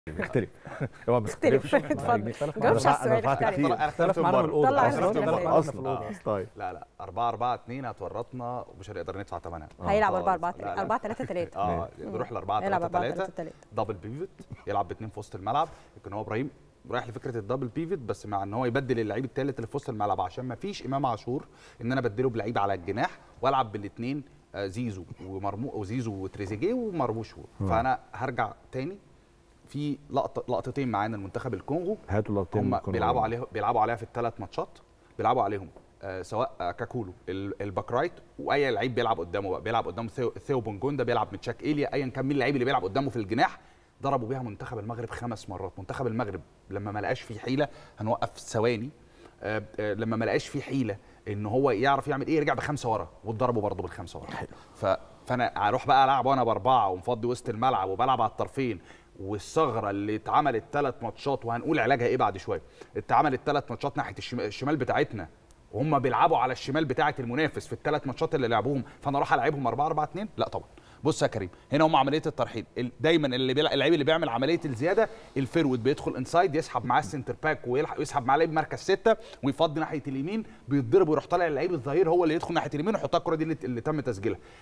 بيختلف هو ما اختلف. بيختلفش. اتفضل. بيختلف ما جاوبش معانا. على السؤال، أنا رفعت اختلف. كتير. أنا اختلف اختلف معانا من مرة. الاوضه طلع اصلا الاختلافات. اصلا في الأوضة. طيب لا لا 4 4 2 هتورطنا ومش هنقدر ندفع ثمنها هيلعب خالص. 4 4 لا، لا. 4 3 3 اه نروح ل 4 هيلعب 3 4 3 3 3 دبل بيفت يلعب باثنين في وسط الملعب يمكن هو ابراهيم رايح لفكره الدبل بيفت بس مع ان هو يبدل اللعيب الثالث اللي في وسط الملعب عشان ما فيش امام عاشور ان انا ابدله بلعيب على الجناح والعب بالاثنين زيزو ومرمو وزيزو وتريزيجيه ومرموش فانا هرجع تاني في لقطه لقطتين معانا المنتخب الكونغو هاتوا اللقطتين هم كانوا- بيلعبوا عليه بيلعبوا عليها في الثلاث ماتشات بيلعبوا عليهم آه سواء آه كاكولو ال- الباك رايت واي لعيب بيلعب قدامه بقى بيلعب قدام ثيو, ثيو بونجوندا بيلعب متشاك ايليا ايا كان مين اللعيب اللي بيلعب قدامه في الجناح ضربوا بيها منتخب المغرب خمس مرات منتخب المغرب لما ما لقاش فيه حيله هنوقف ثواني آه آه لما ما لقاش فيه حيله ان هو يعرف يعمل ايه رجع بخمسه ورا واتضربوا برضه بالخمسه ورا ف فانا اروح بقى العب وانا باربعه ومفضي وسط الملعب وبلعب على الطرفين والثغره اللي اتعملت ثلاث ماتشات وهنقول علاجها ايه بعد شويه اتعملت ثلاث ماتشات ناحيه الشمال, الشمال بتاعتنا وهم بيلعبوا على الشمال بتاعه المنافس في الثلاث ماتشات اللي لعبوهم فانا اروح العبهم 4 4 2 لا طبعا بص يا كريم هنا هم عمليه الترحيل ال- دايما اللي بيلعب اللعيب اللي بيعمل عمليه الزياده الفيرود بيدخل انسايد يسحب معاه السنتر باك ويلحق- ويسحب معاه لعيب مركز سته ويفضي ناحيه اليمين بيتضرب ويروح طالع اللعيب الظهير هو اللي يدخل ناحيه اليمين ويحطها الكره دي اللي, اللي تم تسجيلها